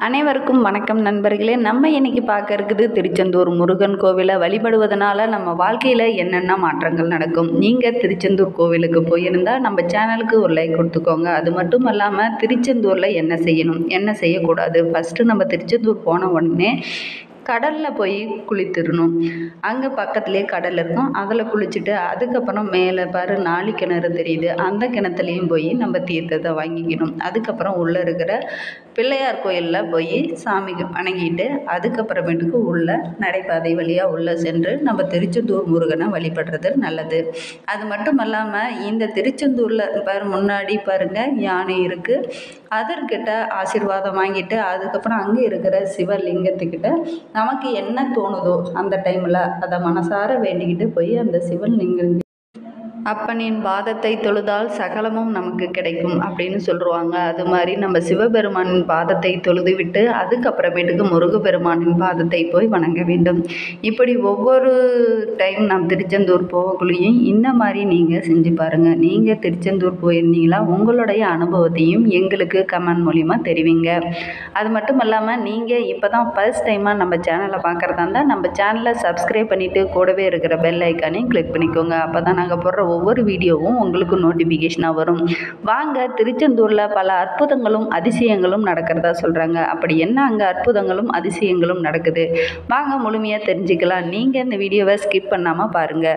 அனைவருக்கும் வணக்கம் நண்பர்களே நம்ம இன்னைக்கு பார்க்க இருக்குது திருச்செந்தூர் முருகன் கோவிலை வழிபடுவதனால நம்ம வாழ்க்கையில் என்னென்ன மாற்றங்கள் நடக்கும் நீங்கள் திருச்செந்தூர் கோவிலுக்கு போயிருந்தால் நம்ம சேனலுக்கு ஒரு லைக் கொடுத்துக்கோங்க அது மட்டும் இல்லாமல் திருச்செந்தூரில் என்ன செய்யணும் என்ன செய்யக்கூடாது ஃபஸ்ட்டு நம்ம திருச்செந்தூர் போன உடனே கடலில் போய் குளித்துடணும் அங்கே பக்கத்துலேயே கடல் இருக்கும் அதில் குளிச்சுட்டு அதுக்கப்புறம் மேலே பாரு நாலு கிணறு தெரியுது அந்த கிணத்துலேயும் போய் நம்ம தீர்த்தத்தை வாங்கிக்கணும் அதுக்கப்புறம் உள்ளே இருக்கிற பிள்ளையார் கோயிலில் போய் சாமிக்கு வணங்கிட்டு அதுக்கப்புறமேட்டுக்கு உள்ள நடைபாதை வழியாக உள்ளே சென்று நம்ம திருச்செந்தூர் முருகனை வழிபடுறது நல்லது அது மட்டும் இல்லாமல் இந்த திருச்செந்தூரில் பாரு முன்னாடி பாருங்கள் யானை இருக்குது அதற்கிட்ட ஆசீர்வாதம் வாங்கிட்டு அதுக்கப்புறம் அங்கே இருக்கிற சிவலிங்கத்துக்கிட்ட நமக்கு என்ன தோணுதோ அந்த டைமில் அதை மனசார வேண்டிக்கிட்டு போய் அந்த சிவலிங்கம் அப்பனின் பாதத்தை தொழுதால் சகலமும் நமக்கு கிடைக்கும் அப்படின்னு சொல்லுவாங்க அது மாதிரி நம்ம சிவபெருமானின் பாதத்தை தொழுது விட்டு அதுக்கப்புறமேட்டுக்கு முருகப்பெருமானின் பாதத்தை போய் வணங்க வேண்டும் இப்படி ஒவ்வொரு டைம் நாம் திருச்செந்தூர் போகக்குள்ளேயும் இந்த மாதிரி நீங்கள் செஞ்சு பாருங்கள் நீங்கள் திருச்செந்தூர் போயிருந்தீங்களா உங்களுடைய அனுபவத்தையும் எங்களுக்கு கமெண்ட் மூலிமா தெரிவிங்க அது மட்டும் இல்லாமல் நீங்கள் இப்போ தான் ஃபர்ஸ்ட் டைமாக நம்ம சேனலை பார்க்குறதா இருந்தால் நம்ம சேனலை சப்ஸ்கிரைப் பண்ணிவிட்டு கூடவே இருக்கிற பெல் ஐக்கானையும் கிளிக் பண்ணிக்கோங்க அப்போ தான் நாங்கள் போடுற ஒவ்வொரு வீடியோவும் உங்களுக்கு நோட்டிஃபிகேஷனாக வரும் வாங்க திருச்செந்தூரில் பல அற்புதங்களும் அதிசயங்களும் நடக்கிறதா சொல்கிறாங்க அப்படி என்ன அங்கே அற்புதங்களும் அதிசயங்களும் நடக்குது வாங்க முழுமையாக தெரிஞ்சுக்கலாம் நீங்கள் இந்த வீடியோவை ஸ்கிப் பண்ணாமல் பாருங்கள்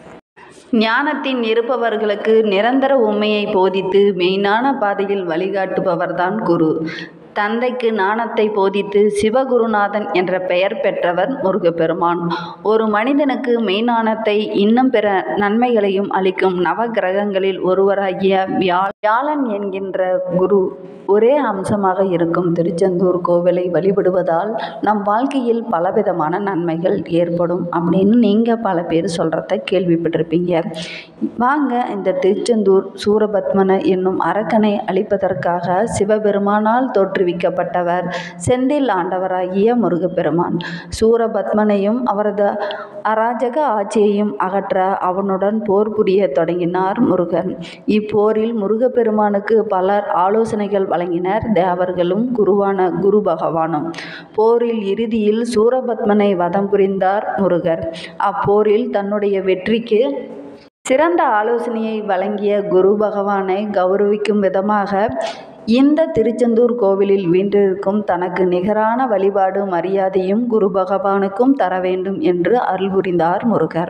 ஞானத்தின் இருப்பவர்களுக்கு நிரந்தர உண்மையை போதித்து மெய்ஞான பாதையில் வழிகாட்டுபவர்தான் குரு தந்தைக்கு ஞானத்தை போதித்து சிவகுருநாதன் என்ற பெயர் பெற்றவர் முருகப்பெருமான் ஒரு மனிதனுக்கு மெய்ஞானத்தை இன்னும் பிற நன்மைகளையும் அளிக்கும் நவகிரகங்களில் ஒருவராகிய வியா வியாழன் என்கின்ற குரு ஒரே அம்சமாக இருக்கும் திருச்செந்தூர் கோவிலை வழிபடுவதால் நம் வாழ்க்கையில் பலவிதமான நன்மைகள் ஏற்படும் அப்படின்னு நீங்கள் பல பேர் சொல்கிறத கேள்விப்பட்டிருப்பீங்க வாங்க இந்த திருச்செந்தூர் சூரபத்மன என்னும் அரக்கனை அழிப்பதற்காக சிவபெருமானால் தோற்றுவிக்கப்பட்டவர் செந்தில் ஆண்டவராகிய முருகப்பெருமான் சூரபத்மனையும் அவரது அராஜக ஆட்சியையும் அகற்ற அவனுடன் போர் புரிய தொடங்கினார் முருகன் இப்போரில் முருகப்பெருமானுக்கு பலர் ஆலோசனைகள் வழங்கினர் தேவர்களும் குருவான குரு பகவானும் போரில் இறுதியில் சூரபத்மனை வதம் புரிந்தார் முருகர் அப்போரில் தன்னுடைய வெற்றிக்கு சிறந்த ஆலோசனையை வழங்கிய குரு பகவானை கௌரவிக்கும் விதமாக இந்த திருச்செந்தூர் கோவிலில் வீற்றிருக்கும் தனக்கு நிகரான வழிபாடு மரியாதையும் குரு பகவானுக்கும் தர வேண்டும் என்று அருள் புரிந்தார் முருகர்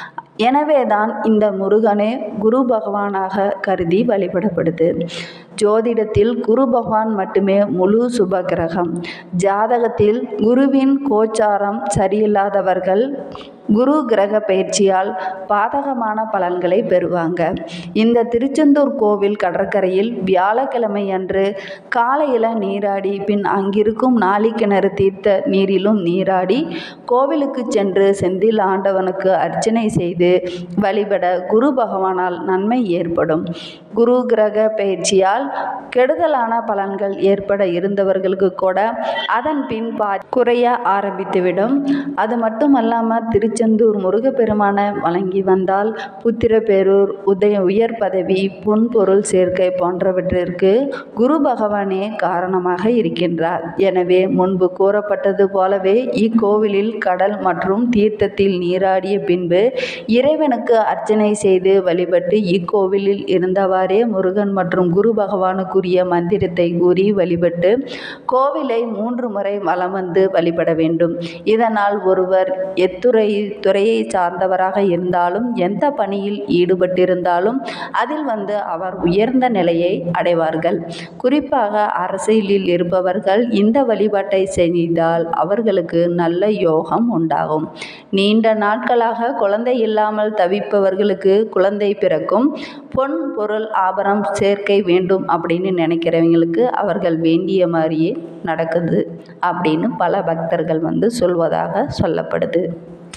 எனவேதான் இந்த முருகனே குரு பகவானாக கருதி வழிபடப்படுது ஜோதிடத்தில் குரு பகவான் மட்டுமே முழு சுப கிரகம் ஜாதகத்தில் குருவின் கோச்சாரம் சரியில்லாதவர்கள் குரு கிரக பயிற்சியால் பாதகமான பலன்களை பெறுவாங்க இந்த திருச்செந்தூர் கோவில் கடற்கரையில் வியாழக்கிழமை அன்று காலையில் நீராடி பின் அங்கிருக்கும் நாளிக்கிணறு தீர்த்த நீரிலும் நீராடி கோவிலுக்கு சென்று செந்தில் ஆண்டவனுக்கு அர்ச்சனை செய்து வழிபட குரு பகவானால் நன்மை ஏற்படும் குரு கிரக பயிற்சியால் கெடுதலான பலன்கள் ஏற்பட இருந்தவர்களுக்கு கூட அதன் பின் பா குறைய ஆரம்பித்துவிடும் அது மட்டுமல்லாமல் திருச்செந்தூர் முருகப்பெருமானை வழங்கி வந்தால் புத்திர பேரூர் உதய உயர் பதவி பொன்பொருள் சேர்க்கை போன்றவற்றிற்கு குரு பகவானே காரணமாக இருக்கின்றார் எனவே முன்பு கூறப்பட்டது போலவே இக்கோவிலில் கடல் மற்றும் தீர்த்தத்தில் நீராடிய பின்பு இறைவனுக்கு அர்ச்சனை செய்து வழிபட்டு இக்கோவிலில் இருந்தவாறே முருகன் மற்றும் குரு பகவானுக்குரிய மந்திரத்தை கூறி வழிபட்டு கோவிலை மூன்று முறை வலம் வந்து வழிபட வேண்டும் இதனால் ஒருவர் எத்துறை துறையை சார்ந்தவராக இருந்தாலும் எந்த பணியில் ஈடுபட்டிருந்தாலும் அதில் வந்து அவர் உயர்ந்த நிலையை அடைவார்கள் குறிப்பாக அரசியலில் இருப்பவர்கள் இந்த வழிபாட்டை செய்தால் அவர்களுக்கு நல்ல யோகம் உண்டாகும் நீண்ட நாட்களாக குழந்தை இல்லாமல் தவிப்பவர்களுக்கு குழந்தை பிறக்கும் பொன் பொருள் ஆபரணம் சேர்க்கை வேண்டும் அப்படின்னு நினைக்கிறவங்களுக்கு அவர்கள் வேண்டிய மாதிரியே நடக்குது அப்படின்னு பல பக்தர்கள் வந்து சொல்வதாக சொல்லப்படுது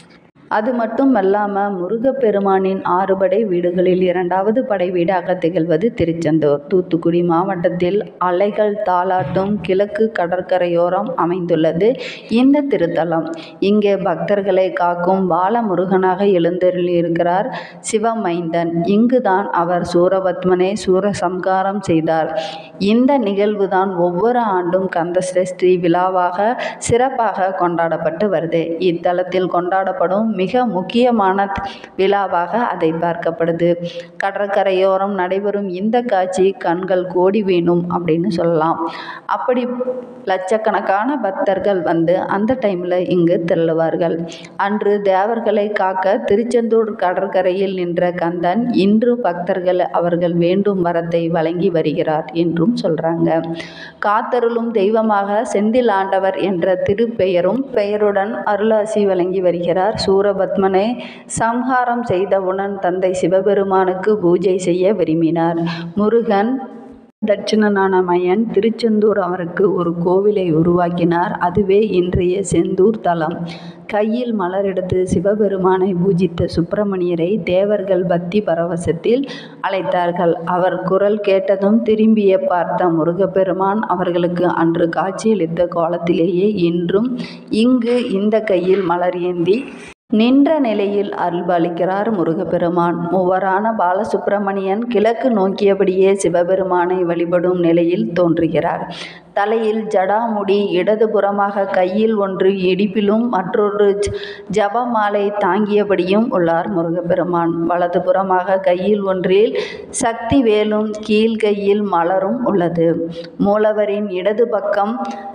அது மட்டும் அல்லாமல் முருகப்பெருமானின் ஆறு படை வீடுகளில் இரண்டாவது படை வீடாக திகழ்வது திருச்செந்தூர் தூத்துக்குடி மாவட்டத்தில் அலைகள் தாளாட்டும் கிழக்கு கடற்கரையோரம் அமைந்துள்ளது இந்த திருத்தலம் இங்கே பக்தர்களை காக்கும் பாலமுருகனாக எழுந்தருளியிருக்கிறார் சிவமைந்தன் இங்குதான் அவர் சூரபத்மனை சூரசம்காரம் செய்தார் இந்த நிகழ்வுதான் ஒவ்வொரு ஆண்டும் கந்தசஷ்டி விழாவாக சிறப்பாக கொண்டாடப்பட்டு வருது இத்தலத்தில் கொண்டாடப்படும் மிக முக்கியமான விழாவாக அதை பார்க்கப்படுது கடற்கரையோரம் நடைபெறும் இந்த காட்சி கண்கள் கோடி வேணும் அப்படின்னு சொல்லலாம் அப்படி லட்சக்கணக்கான பக்தர்கள் வந்து அந்த டைமில் இங்கு திரளுவார்கள் அன்று தேவர்களை காக்க திருச்செந்தூர் கடற்கரையில் நின்ற கந்தன் இன்று பக்தர்கள் அவர்கள் வேண்டும் வரத்தை வழங்கி வருகிறார் என்றும் சொல்கிறாங்க காத்தருளும் தெய்வமாக செந்தில் ஆண்டவர் என்ற திருப்பெயரும் பெயருடன் அருளாசி வழங்கி வருகிறார் சூரபத்மனை சம்ஹாரம் செய்தவுடன் தந்தை சிவபெருமானுக்கு பூஜை செய்ய விரும்பினார் முருகன் தட்சிணனான மயன் திருச்செந்தூர் அவருக்கு ஒரு கோவிலை உருவாக்கினார் அதுவே இன்றைய செந்தூர் தலம் கையில் மலர் எடுத்து சிவபெருமானை பூஜித்த சுப்பிரமணியரை தேவர்கள் பக்தி பரவசத்தில் அழைத்தார்கள் அவர் குரல் கேட்டதும் திரும்பிய பார்த்த முருகப்பெருமான் அவர்களுக்கு அன்று காட்சியளித்த காலத்திலேயே இன்றும் இங்கு இந்த கையில் மலர் ஏந்தி நின்ற நிலையில் அருள்பாலிக்கிறார் முருகப்பெருமான் மூவரான பாலசுப்பிரமணியன் கிழக்கு நோக்கியபடியே சிவபெருமானை வழிபடும் நிலையில் தோன்றுகிறார் தலையில் ஜடாமுடி இடதுபுறமாக கையில் ஒன்று இடிப்பிலும் மற்றொரு ஜபமாலை தாங்கியபடியும் உள்ளார் முருகப்பெருமான் வலதுபுறமாக கையில் ஒன்றில் சக்தி வேலும் கீழ்கையில் மலரும் உள்ளது மூலவரின் இடது பக்கம்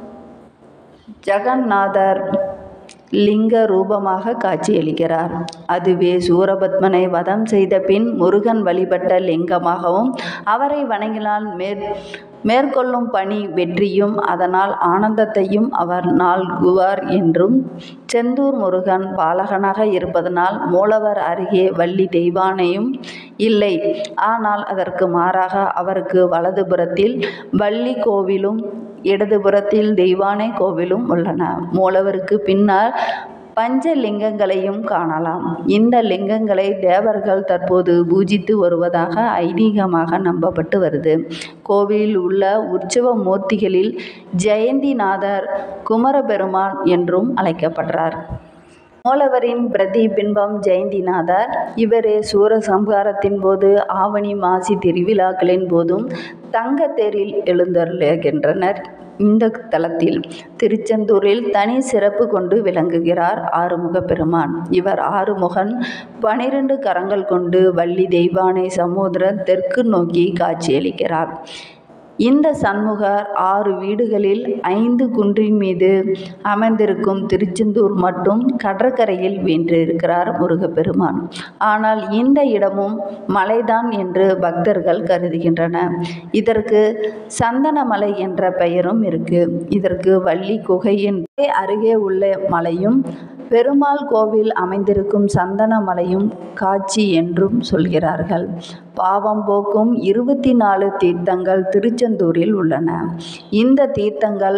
ஜெகநாதர் லிங்க ரூபமாக காட்சியளிக்கிறார் அதுவே சூரபத்மனை வதம் செய்த பின் முருகன் வழிபட்ட லிங்கமாகவும் அவரை வணங்கினால் மேற் மேற்கொள்ளும் பணி வெற்றியும் அதனால் ஆனந்தத்தையும் அவர் நாள்குவார் என்றும் செந்தூர் முருகன் பாலகனாக இருப்பதனால் மூலவர் அருகே வள்ளி தெய்வானையும் இல்லை ஆனால் அதற்கு மாறாக அவருக்கு வலதுபுறத்தில் வள்ளி கோவிலும் இடதுபுறத்தில் தெய்வானை கோவிலும் உள்ளன மூலவருக்கு பின்னால் பஞ்ச லிங்கங்களையும் காணலாம் இந்த லிங்கங்களை தேவர்கள் தற்போது பூஜித்து வருவதாக ஐதீகமாக நம்பப்பட்டு வருது கோவிலில் உள்ள உற்சவ மூர்த்திகளில் ஜெயந்திநாதர் குமரபெருமான் என்றும் அழைக்கப்படுறார் மூலவரின் பிரதிபிம்பம் ஜெயந்திநாதர் இவரே சூரசம்ஹாரத்தின் போது ஆவணி மாசி திருவிழாக்களின் போதும் தங்கத்தேரில் எழுந்தருளுகின்றனர் இந்த தலத்தில் திருச்செந்தூரில் தனி சிறப்பு கொண்டு விளங்குகிறார் ஆறுமுக பெருமான் இவர் ஆறுமுகன் பனிரெண்டு கரங்கள் கொண்டு வள்ளி தெய்வானை சமுத்திர தெற்கு நோக்கி காட்சியளிக்கிறார் இந்த சண்முகர் ஆறு வீடுகளில் ஐந்து குன்றின் மீது அமைந்திருக்கும் திருச்செந்தூர் மட்டும் கடற்கரையில் வென்றிருக்கிறார் முருகப்பெருமான் ஆனால் இந்த இடமும் மலைதான் என்று பக்தர்கள் கருதுகின்றன இதற்கு சந்தனமலை என்ற பெயரும் இருக்கு இதற்கு வள்ளி குகை என்று அருகே உள்ள மலையும் பெருமாள் கோவில் அமைந்திருக்கும் சந்தன மலையும் காட்சி என்றும் சொல்கிறார்கள் பாவம் போக்கும் இருபத்தி நாலு தீர்த்தங்கள் திருச்செந்தூரில் உள்ளன இந்த தீர்த்தங்கள்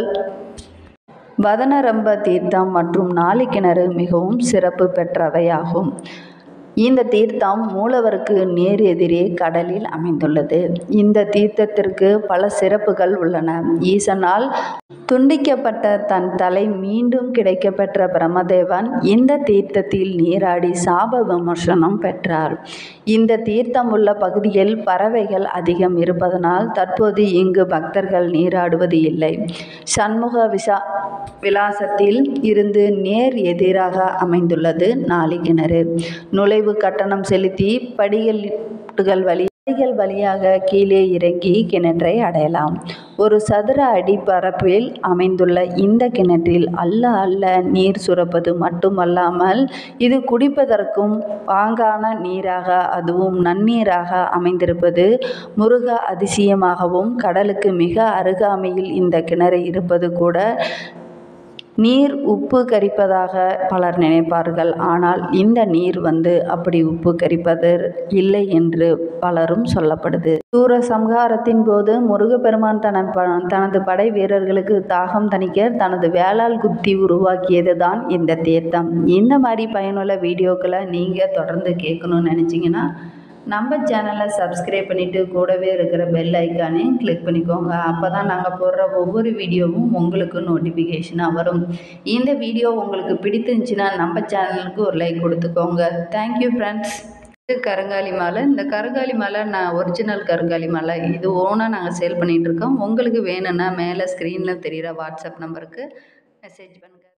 வதனரம்ப தீர்த்தம் மற்றும் நாளிக்கிணறு மிகவும் சிறப்பு பெற்றவையாகும் இந்த தீர்த்தம் மூலவருக்கு நேர் எதிரே கடலில் அமைந்துள்ளது இந்த தீர்த்தத்திற்கு பல சிறப்புகள் உள்ளன ஈசனால் துண்டிக்கப்பட்ட தன் தலை மீண்டும் கிடைக்கப்பெற்ற பிரம்மதேவன் இந்த தீர்த்தத்தில் நீராடி சாப விமர்சனம் பெற்றார் இந்த தீர்த்தம் உள்ள பகுதியில் பறவைகள் அதிகம் இருப்பதனால் தற்போது இங்கு பக்தர்கள் நீராடுவது இல்லை சண்முக விசா விலாசத்தில் இருந்து நேர் எதிராக அமைந்துள்ளது நாளி கிணறு நுழைவு கட்டணம் செலுத்தி படிகள் வழி படிகள் வழியாக கீழே இறங்கி கிணற்றை அடையலாம் ஒரு சதுர அடி பரப்பில் அமைந்துள்ள இந்த கிணற்றில் அல்ல அல்ல நீர் சுரப்பது மட்டுமல்லாமல் இது குடிப்பதற்கும் பாங்கான நீராக அதுவும் நன்னீராக அமைந்திருப்பது முருக அதிசயமாகவும் கடலுக்கு மிக அருகாமையில் இந்த கிணறு இருப்பது கூட நீர் உப்பு கரிப்பதாக பலர் நினைப்பார்கள் ஆனால் இந்த நீர் வந்து அப்படி உப்பு கரிப்பது இல்லை என்று பலரும் சொல்லப்படுது சூர சம்ஹாரத்தின் போது முருகப்பெருமான் தன ப தனது படை வீரர்களுக்கு தாகம் தணிக்க தனது வேளால் குத்தி உருவாக்கியது தான் இந்த தீர்த்தம் இந்த மாதிரி பயனுள்ள வீடியோக்களை நீங்கள் தொடர்ந்து கேட்கணும்னு நினச்சிங்கன்னா நம்ம சேனலை சப்ஸ்கிரைப் பண்ணிவிட்டு கூடவே இருக்கிற பெல் ஐக்கானையும் கிளிக் பண்ணிக்கோங்க அப்போ தான் நாங்கள் போடுற ஒவ்வொரு வீடியோவும் உங்களுக்கு நோட்டிஃபிகேஷனாக வரும் இந்த வீடியோ உங்களுக்கு பிடித்திருந்துச்சுன்னா நம்ம சேனலுக்கு ஒரு லைக் கொடுத்துக்கோங்க தேங்க்யூ ஃப்ரெண்ட்ஸ் இது கருங்காலி மாலை இந்த கருங்காலி மாலை நான் ஒரிஜினல் கருங்காலி மாலை இது ஓனாக நாங்கள் சேல் பண்ணிகிட்ருக்கோம் உங்களுக்கு வேணும்னா மேலே ஸ்க்ரீனில் தெரிகிற வாட்ஸ்அப் நம்பருக்கு மெசேஜ் பண்ணுங்கள்